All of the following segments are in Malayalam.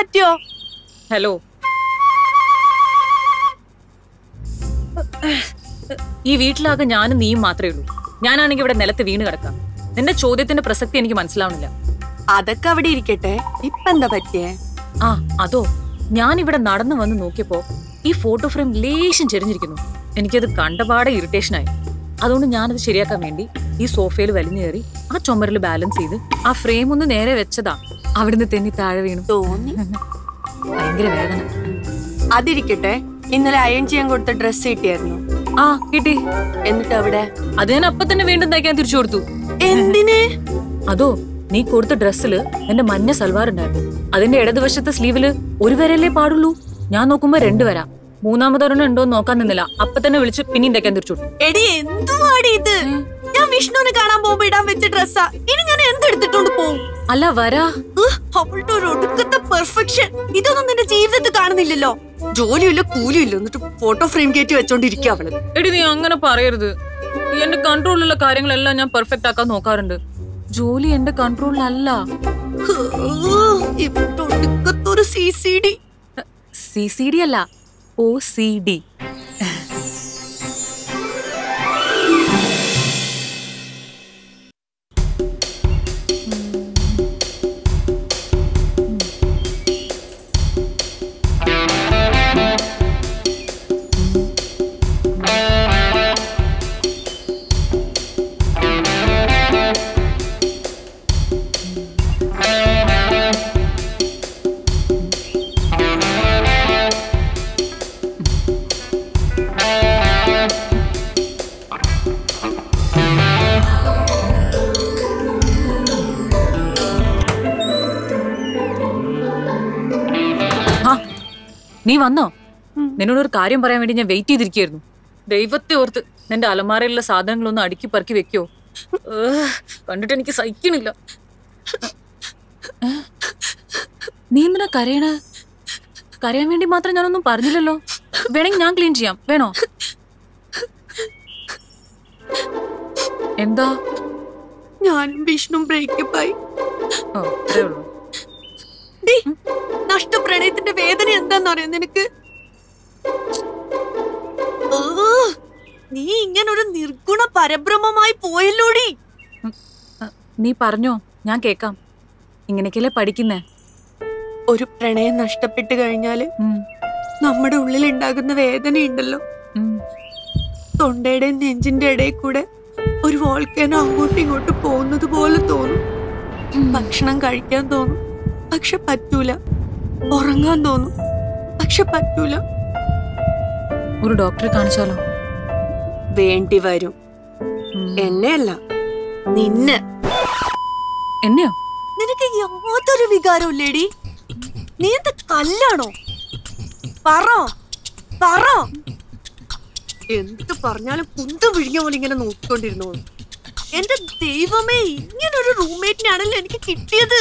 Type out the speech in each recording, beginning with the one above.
പറ്റിയോ ഹലോ ഈ വീട്ടിലാകെ ഞാനും നീയും മാത്രമേ ഉള്ളൂ ഞാനാണെങ്കിൽ ഇവിടെ നിലത്ത് വീണ് കിടക്കാം നിന്റെ ചോദ്യത്തിന്റെ പ്രസക്തി എനിക്ക് മനസ്സിലാവുന്നില്ല അതൊക്കെ അവിടെ ഇരിക്കട്ടെ ഇപ്പൊ എന്താ പറ്റിയേ ആ അതോ ഞാൻ ഇവിടെ നടന്നു വന്ന് നോക്കിയപ്പോ ഈ ഫോട്ടോ ഫ്രെയിം ലേശം ചെരിഞ്ഞിരിക്കുന്നു എനിക്കത് കണ്ടപാടെ ഇറിറ്റേഷനായി അതുകൊണ്ട് ഞാനത് ശരിയാക്കാൻ വേണ്ടി ഈ സോഫയിൽ വലിഞ്ഞു കയറി ആ ചുമരിൽ ബാലൻസ് ചെയ്ത് ആ ഫ്രെയിം ഒന്ന് നേരെ വെച്ചതാ അവിടുന്ന് തെന്നി താഴെ വീണു തോന്നി ഭയങ്കര വേദന അതിരിക്കട്ടെ ഇന്നലെ അയൺ ചെയ്യാൻ കൊടുത്ത ഡ്രസ് കിട്ടിയായിരുന്നു ആ കിട്ടി എന്നിട്ട് അവിടെ അത് ഞാൻ അപ്പൊ തന്നെ വീണ്ടും തയ്ക്കാൻ തിരിച്ചു കൊടുത്തു എന്തിന് അതോ നീ കൊടുത്ത ഡ്രസ്സില് എന്റെ മഞ്ഞ സൽവാർ ഉണ്ടായിരുന്നു അതിന്റെ ഇടതുവശത്തെ സ്ലീവില് ഒരു വരല്ലേ പാടുള്ളൂ ഞാൻ നോക്കുമ്പോ രണ്ട് വര മൂന്നാമതൊരെണ്ണം ഉണ്ടോ എന്ന് നോക്കാൻ നിന്നില്ല അപ്പൊ തന്നെ വിളിച്ച് പിന്നെയും തയ്ക്കാൻ തിരിച്ചു കൊടുത്തു എടി എന്തുവാടി ഇത് ഞാൻ വിഷ്ണുവിനെ കാണാൻ പോകുമ്പോ ഇടാൻ വെച്ച ഡ്രസ്സാ ഇനി ഞാൻ എന്തെടുത്തിട്ടോണ്ട് പോവും അല്ല വരാ ഉഹ്, അവളുടെ ഒരു ഒടുക്കത്തെ പെർഫെക്ഷൻ ഇതൊന്നും നിന്റെ ജീവിതത്തിൽ കാണുന്നില്ലല്ലോ ജോലിയില്ല കൂലിയില്ല എന്നിട്ട് ഫോട്ടോ ഫ്രെയിം കയറ്റി വെച്ചോണ്ടിരിക്കുക അവള് എടി നീ അങ്ങനെ പറയരുത് ഈ എന്റെ കൺട്രോളിലുള്ള കാര്യങ്ങളെല്ലാം ഞാൻ പെർഫെക്റ്റ് ആക്കാൻ നോക്കാറുണ്ട് ജോലി എന്റെ കൺട്രോളിലല്ല ഉഹ്, ഇവളുടെ ഒടുക്കത്തൊരു C C D C C D അല്ല ഒ സി ഡി ആ നീ വന്നോ നിന്നോട് ഒരു കാര്യം പറയാൻ വേണ്ടി ഞാൻ വെയിറ്റ് ചെയ്തിരിക്കുകയായിരുന്നു ദൈവത്തെ ഓർത്ത് നിന്റെ അലമാരയിലുള്ള സാധനങ്ങളൊന്നും അടുക്കി പറക്കി വെക്കോ ഏഹ്, കണ്ടിട്ട് എനിക്ക് സഹിക്കണില്ല ഏഹ്, നീ എന്തിനാ കരയണേ കരയാൻ വേണ്ടി മാത്രം ഞാനൊന്നും പറഞ്ഞില്ലല്ലോ വേണമെങ്കിൽ ഞാൻ ക്ലീൻ ചെയ്യാം വേണോ എന്താ ഞാനും വിഷ്ണു ബ്രേക്കപ്പ് ആയി ഓ അത്രേ ഉള്ളൂ ഡി നഷ്ടപ്രണയത്തിന്റെ വേദന എന്താന്നറിയോ നിനക്ക് ഓ, നീ ഇങ്ങനെ ഒരു നിർഗുണ പരബ്രഹ്മമായി പോയല്ലോടി അ, നീ പറഞ്ഞോ ഞാൻ കേക്കാം ഇങ്ങനെയൊക്കെയല്ലേ പഠിക്കുന്നേ ഒരു പ്രണയം നഷ്ടപ്പെട്ട് കഴിഞ്ഞാല് ഉം, നമ്മുടെ ഉള്ളിൽ ഉണ്ടാകുന്ന വേദനയുണ്ടല്ലോ ഉം. തൊണ്ടയുടെയും നെഞ്ചിന്റെ ഇടയിൽ കൂടെ ഒരു വോൾക്കാനോ അങ്ങോട്ടും ഇങ്ങോട്ടും പോകുന്നത് പോലെ തോന്നും ഭക്ഷണം കഴിക്കാൻ തോന്നും പക്ഷെ പറ്റൂല ഉറങ്ങാൻ തോന്നും പക്ഷെ പറ്റൂല ഒരു ഡോക്ടറെ കാണിച്ചാലോ വേണ്ടി വരും ഉം. എന്നെയല്ല നിന്നെ എന്നെയോ നിനക്ക് യാതൊരു വികാരവും ഇല്ലേടി നീ എന്താ കല്ലാണോ പറ പറ എന്ത് പറഞ്ഞാലും കുന്തം വിഴിഞ്ഞ പോലെ ഇങ്ങനെ നോക്കിക്കൊണ്ടിരുന്നു എന്റെ ദൈവമേ ഇങ്ങനൊരു റൂംമേറ്റിനാണല്ലോ എനിക്ക് കിട്ടിയത്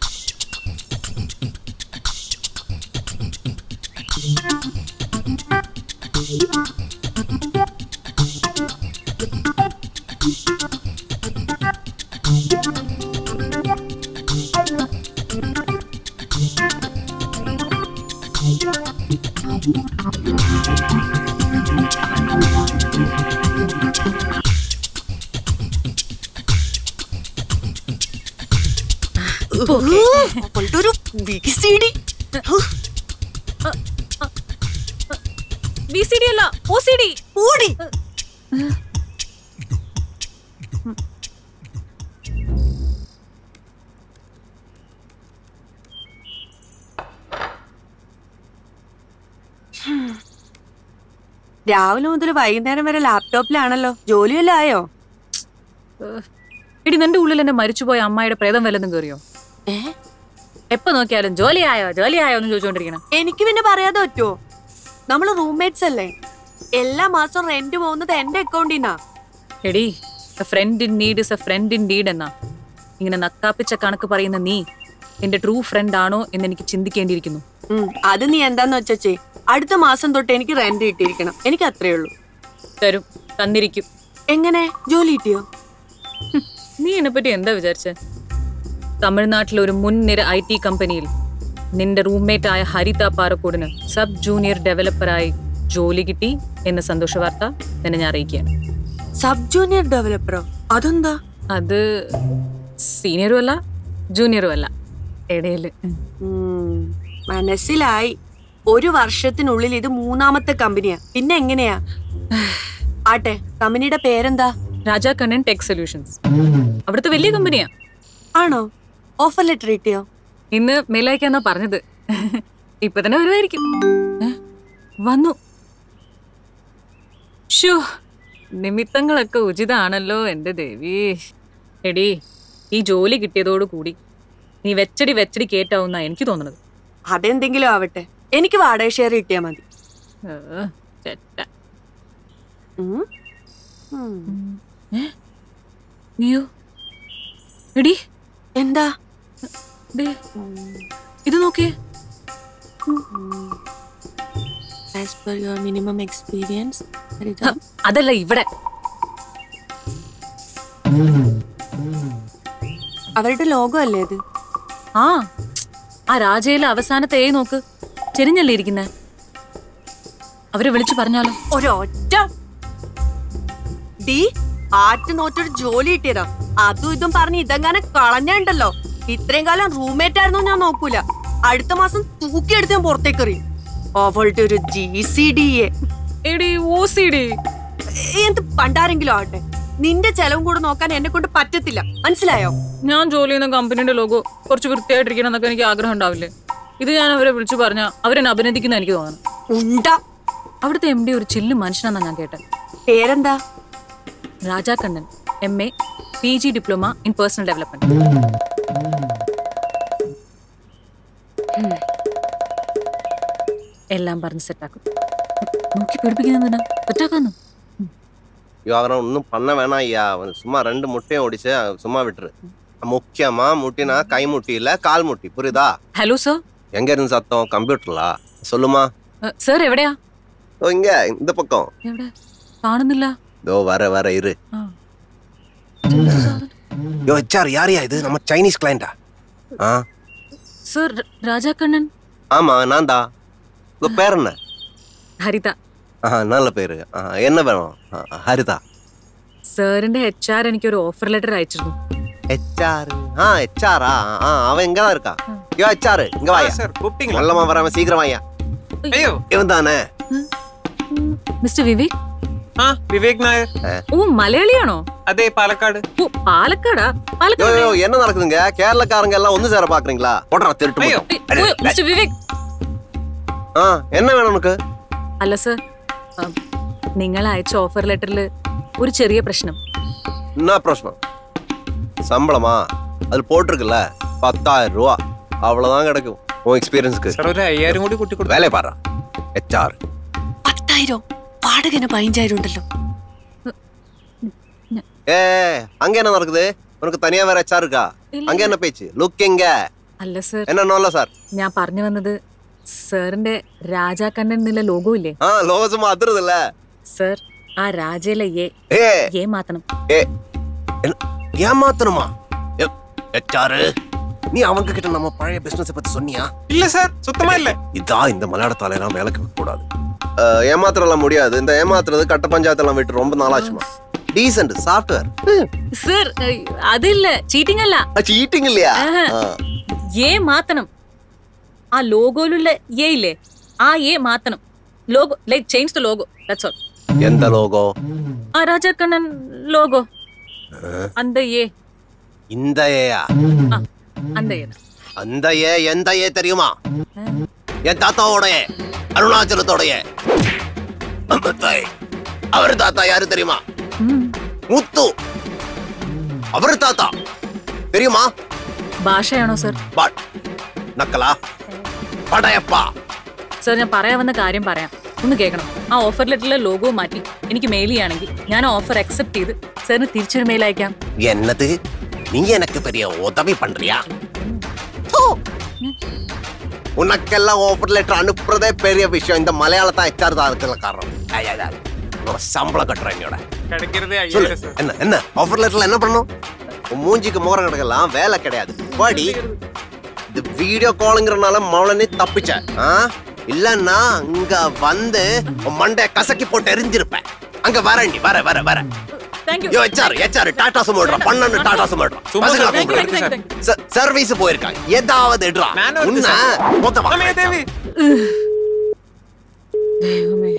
അവളുടെ ഒരു വിസിഡി ബി സി ഡി അല്ല ഒ സി ഡി ഓടി രാവിലെ മുതൽ വൈകുന്നേരം വരെ ലാപ്ടോപ്പിലാണല്ലോ ജോലിയെല്ലാം ആയോ എടി നിന്റെ ഉള്ളിൽ എന്റെ മരിച്ചുപോയ അമ്മായിയുടെ പ്രേതം വല്ലതും കയറിയോ ഏ എപ്പോ നോക്കിയാലും ജോലിയായോ ജോലിയായോ എന്ന് ചോദിച്ചോണ്ടിരിക്കണം എനിക്ക് പിന്നെ പറയാതെ പറ്റുമോ നമ്മള് റൂംമേറ്റ്സ് അല്ലേ എല്ലാ മാസവും റെന്റ് പോകുന്നത് എന്റെ അക്കൗണ്ടിന്നാ എടി a friend in need is a friend in deed എന്നാ ഇങ്ങനെ നക്കാപ്പിച്ച കണക്ക് പറയുന്ന നീ എന്റെ ട്രൂ ഫ്രണ്ട് ആണോ എന്ന് എനിക്ക് ചിന്തിക്കേണ്ടിയിരിക്കുന്നു ഉം, അത് നീ എന്താന്ന് വെച്ചേ അടുത്ത മാസം തൊട്ട് എനിക്ക് റെന്റ് കിട്ടിയിരിക്കണം എനിക്ക് അത്രേ ഉള്ളൂ തരും തന്നിരിക്കും എങ്ങനെ ജോലി കിട്ടിയോ നീ എന്നെപ്പറ്റി എന്താ വിചാരിച്ചേ തമിഴ്നാട്ടിലെ ഒരു മുൻനിര ഐ ടി കമ്പനിയിൽ നിന്റെ റൂംമേറ്റ് ആയ ഹരിത പാറക്കോടിന് സബ് ജൂനിയർ ഡെവലപ്പറായി ജോലി കിട്ടി എന്ന സന്തോഷ വാർത്ത തന്നെ ഞാൻ അറിയിക്കുകയാണ് സബ് ജൂനിയർ ഡെവലപ്പറോ അതെന്താ അത് സീനിയറും അല്ല ജൂനിയറും അല്ല ഇടയില് ഉം, മനസ്സിലായി ഒരു വർഷത്തിനുള്ളിൽ ഇത് മൂന്നാമത്തെ കമ്പനിയാ പിന്നെ എങ്ങനെയാ ആട്ടെ കമ്പനിയുടെ പേരെന്താ രാജാ കണ്ണൻ ടെക് സൊല്യൂഷൻസ് അവിടുത്തെ വലിയ കമ്പനിയാ ആണോ ഓഫർ ലെറ്റർ കിട്ടിയോ ഇന്ന് മെയിലയക്കാന്നാ പറഞ്ഞത് ഇപ്പൊ തന്നെ വരുമായിരിക്കും ഏ, വന്നു ഷോ നിമിത്തങ്ങളൊക്കെ ഉചിതാണല്ലോ എന്റെ ദേവി എടി ഈ ജോലി കിട്ടിയതോടു കൂടി നീ വെച്ചടി വെച്ചടി കേട്ടാവുന്ന എനിക്ക് തോന്നുന്നത് അതെന്തെങ്കിലും ആവട്ടെ എനിക്ക് വാടക ഷെയർ കിട്ടിയാ മതി ഏ, ചെറ്റ. ഉം. ഉം. ഏ? നീയോ എടി എന്താ ദേ, ഇത് നോക്കിയേ as per your minimum experience ഹ, അതല്ല ഇവിടെ അവരുടെ ലോഗോ അല്ലേ ഇത് ആ ആ രാജയിലെ അവസാനത്തെ ഏ നോക്ക് ചെരിഞ്ഞല്ലേ ഇരിക്കുന്നെ അവരെ വിളിച്ചു പറഞ്ഞാലോ ഒരൊറ്റ ഡി ആറ്റ് നോറ്റൊരു ജോലി കിട്ടിയതാ അതും ഇതും പറഞ്ഞ് ഇതെങ്ങനെ കളഞ്ഞുണ്ടല്ലോ ഇത്രയും കാലം റൂംമേറ്റ് ആയിരുന്നു ഞാൻ നോക്കൂല അടുത്ത മാസം തൂക്കിയെടുത്ത് ഞാൻ പുറത്തേക്ക് എറിയും അവളുടെ ഒരു ജി സി ഡി എ എടി ഓ സി ഡി എന്ത് പണ്ടാരെങ്കിലും ആവട്ടെ നിന്റെ ചെലവും കൂടെ നോക്കാൻ എന്നെ കൊണ്ട് പറ്റത്തില്ല മനസ്സിലായോ ഞാൻ ജോലി ചെയ്യുന്ന കമ്പനിയുടെ ലോഗോ കുറച്ച് വൃത്തിയായിട്ടിരിക്കണം എന്നൊക്കെ എനിക്ക് ആഗ്രഹം ഉണ്ടാവില്ലേ ഇത് ഞാൻ അവരെ വിളിച്ചു പറഞ്ഞ അവരെന്നെ അഭിനന്ദിക്കുന്ന എനിക്ക് തോന്നണം ഉണ്ട അവിടുത്തെ എം ഡി ഒരു ചില്ല് മനുഷ്യനാന്നാ ഞാൻ കേട്ടെ പേരെന്താ Raja Kannan M A P G diploma in personal development എല്ലാം പറഞ്ഞ് സെറ്റാക്കും നോക്കി പേടിപ്പിക്കുന്ന സെറ്റാക്കാന്നു ஐயோ அவனை ஒன்றும் பண்ண வேணாம் ஐயா அவன் சும்மா ரெண்டு முட்டையும் ஒடிச்சு சும்மா விட்டுரு முக்கியமா முட்டினா கை முட்டி இல்ல கால் முட்டி புரியுதா ഹലോ സർ எங்க இருந்து சத்தம் கம்ப்யூட்டர்லா சொல்லுமா സർ എവിടെയാ ஓ இங்க இந்த பக்கம் എവിടെ കാണുന്നില്ല இதோ வர வர இரு ആ. யோ ஹெச்ஆர் யாரையா இது நம்ம சைனீஸ் கிளைண்டா ஆ സർ രാജാ കണ്ണൻ ஆமா நான் தான் உங்க பேர் என்ன ഹരിത ஆ நல்ல பேரு ஆ, என்ன வேணும் ஆ, ஹரிதா സാറിന്റെ എച്ച് ആർ എനിക്ക് ഒരു ഓഫർ ലെറ്റർ അയച്ചിരുന്നു ஹெச்ஆர் ஆ ஹெச்ஆரா ஆ அவன் இங்க தான் இருக்கான் யோ ஹெச்ஆர் இங்க வாயா சார் கூப்பிட்டீங்களா நல்லமா வராம சீக்கிரம் வாயா ஐயோ இவன் தானே മിസ്റ്റർ വിവേക് ആ വിവേക് നായർ ഓ മലയാളിയാണോ അതെ പാലക്കാട് ഓ പാലക്കാടാ யோ പാലക്കാട് யோ என்ன நடக்குதுங்க கேரளக்காரங்க எல்லாம் ஒண்ணு சேர பாக்குறீங்களா போடுறா திருட்டு ஐயோ. முட்டை. ഓ, മിസ്റ്റർ വിവേക് ஆ என்ன வேணும் உனக்கு അല്ല സർ നിങ്ങൾ അയച്ച ഓഫർ ലെറ്ററിൽ ഒരു ചെറിയ പ്രശ്നം என்ன பிரச்சனை சம்பளமா அது போட்டிருக்குல்ல பத்தாயிரம் ரூபா அவ்வளவுதான் கிடைக்கும் உன் எக்ஸ்பீரியன்ஸ்க்கு സാർ ഒരു അയ്യായിരം കൂടി കൂട്ടി കൊടുത്തു வேலையை பாரு ஹெச்ஆர் പത്തായിരം വാടകന് പതിനഞ്ചായിരം ഉണ്ടല്ലോ ஏ அங்க என்ன நடக்குது உனக்கு தனியா வேற ஹெச்ஆர் இருக்கா இல்ல. அங்க என்ன பேச்சு லுக் எங்க അല്ല സർ என்ன நோல்ல சார் ഞാൻ പറഞ്ഞു വന്നത് സാറിന്റെ രാജാ കണ്ണൻ എന്നുള്ള ലോഗോ ഇല്ലേ ஆ லோகசுமா அதிருது இல்ல സർ ആ രാജയിലെ ഏ ஏ ഏ മാത്തണം ஏ என்ன- ஏமாத்தணுமா ஹெச்ஆர் நீ அவங்க கிட்ட நம்ம பழைய பிசினஸ் பத்தி சொன்னியா ഇല്ല സാർ സുത്തമാ ഇല്ല இதான் இந்த மலையாளத்தால எல்லாம் வேலைக்கு வைக்க கூடாது ஏமாத்திரலாம் முடியாது இந்த ஏமாத்துறது கட்ட பஞ்சாயத்தெல்லாம் விட்டு ரொம்ப நாளாச்சுமா டீசென்ட் சாஃப்ட்வேர் സർ അതില്ല ചീറ്റിംഗ് അല്ല ചീറ്റിംഗ് இல்லையா ആഹാ. ആ. ഏ മാത്തണം ആ ലോഗോയിലുള്ള ഏ ഇല്ലേ ആ ഏ മാത്തണം logo like change the logo that's all எந்த லோகோ ആ രാജാക്കണ്ണൻ ലോഗോ அந்த ஏ இந்த ஏயா ஆ அந்த ஏ அந்த ஏ எந்த ஏ தெரியுமா என் தாத்தாவோட ஏ அருணாச்சலத்தோட ஏ தாய். அவர் தாத்தா யாரு தெரியுமா முத்து அவர் தாத்தா தெரியுமா ഭാഷയാണോ സർ பட் நக்கலா படையப்பா സർ ഞാൻ പറയാവുന്ന കാര്യം പറയാം ഒന്ന് കേൾക്കണം ആ ഓഫർ ലെറ്ററിലെ ലോഗോ മാറ്റി എനിക്ക് മെയിൽ ചെയ്യുകയാണെങ്കിൽ ഞാൻ ആ ഓഫർ അക്സെപ്റ്റ് ചെയ്ത് സാറിന് തിരിച്ചൊരു മെയിൽ അയക്കാം என்னது நீ எனக்கு பெரிய உதவி பண்றியா தூ. உனக்கெல்லாம் ஓப்பர் லெட்டர் அனுப்புறதே பெரிய விஷயம் இந்த மலையாளத்தை ஹெச்ஆர் தான் இருக்கிற காரணம் ஐய், ஐய், ஐய். உன்னோட சம்பளம் கட்டுறேன் என்னோட കിടക്കരുത് சொல்லு അയ്യായിരം സാർ என்ன என்ன ஆஃபர் லெட்டர்ல என்ன பண்ணணும் உன் மூஞ்சிக்கு முகரம் கிடக்கலாம் வேலை கிடையாது வாடி இந்த வீடியோ காலுங்கிறனால மௌலனே தப்பிச்ச ஆ இல்லன்னா இங்க வந்து உன் மண்டைய கசக்கி போட்டு எரிஞ்சிருப்பேன் அங்க வர நீ வர வர வர thank you yo HR HR Tata Sumo விடுறா பன்னெண்டு டாடா சுமோ விடுறா சும்மா பசங்களை சொல்றேன். கூப்பிடு. தேங்க்யூ தேங்க்யூ ச- சர்வீஸ் போயிருக்காங்க ஏதாவது இடுறா நான் வருது உன்னை சார். மொத்த അമ്മേ ദേവി ദൈവമേ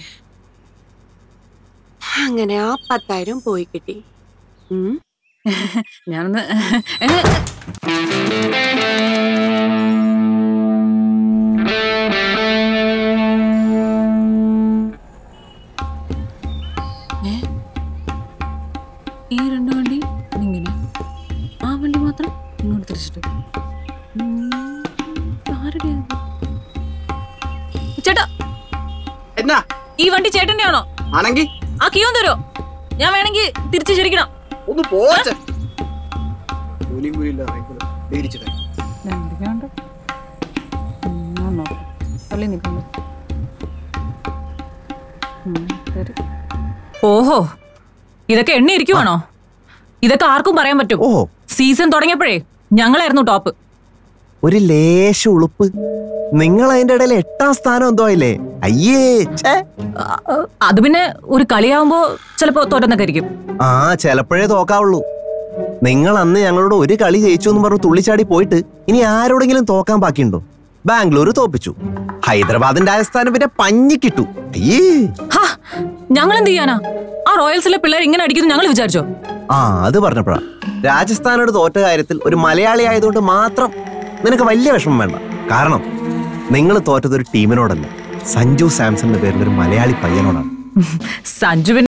അങ്ങനെ ആ പത്തായിരം പോയി കിട്ടി ഉം. ഞാനൊന്ന് ഏ, ഏ? ഈ രണ്ട് വണ്ടി ഇങ്ങനെ ആ വണ്ടി മാത്രം ഇങ്ങോട്ട് തിരിച്ചിട്ട് ഉം, ആരുടെയാ ഇത്? ചേട്ടാ എന്നാ ഈ വണ്ടി ചേട്ടന്റെ ആണോ ആണെങ്കി ആ കിയോൻ തരോ ഞാൻ വേണമെങ്കിൽ തിരിച്ചു ശരിക്കണം ഒന്ന് പോച്ച കൂലിയും കൂലിയില്ല മേടിച്ചത് ഓഹോ ഇതൊക്കെ എണ്ണ ഇരിക്കുവാണോ ഇതൊക്കെ ആർക്കും പറയാൻ പറ്റും ഓ സീസൺ തുടങ്ങിയപ്പോഴേ ഞങ്ങളായിരുന്നു ടോപ്പ് ഒരു ലേശ ഉളുപ്പ് നിങ്ങൾ അതിന്റെ ഇടയിൽ എട്ടാം സ്ഥാനം എന്തോ ആയില്ലേ അയ്യേ ഛേ. അത് പിന്നെ ഒരു കളിയാവുമ്പോ ചിലപ്പോ തോറ്റന്നൊക്കെ ഇരിക്കും ആ ചിലപ്പോഴേ തോക്കാവുള്ളൂ നിങ്ങൾ അന്ന് ഞങ്ങളോട് ഒരു കളി ജയിച്ചു എന്ന് പറഞ്ഞ് തുള്ളിച്ചാടി പോയിട്ട് ഇനി ആരോടെങ്കിലും തോക്കാൻ ബാക്കിയുണ്ടോ ബാംഗ്ലൂർ തോപ്പിച്ചു ഹൈദരാബാദിന്റെ രാജസ്ഥാനം പിന്നെ പഞ്ഞി കിട്ടു അയ്യേ ഹാ ഞങ്ങൾ എന്ത് ചെയ്യാനാ ആ റോയൽസിലെ പിള്ളേർ ഇങ്ങനെ അടിക്കുന്നു ഞങ്ങൾ വിചാരിച്ചോ ആ അത് പറഞ്ഞപ്പോഴാ രാജസ്ഥാനോട് തോറ്റ കാര്യത്തിൽ ഒരു മലയാളി ആയതുകൊണ്ട് മാത്രം നിനക്ക് വലിയ വിഷമം വേണ്ട കാരണം നിങ്ങൾ തോറ്റത് ഒരു ടീമിനോടല്ല സഞ്ജു സാംസന്റെ പേരിൽ ഒരു മലയാളി പയ്യനോടാണ് സഞ്ജു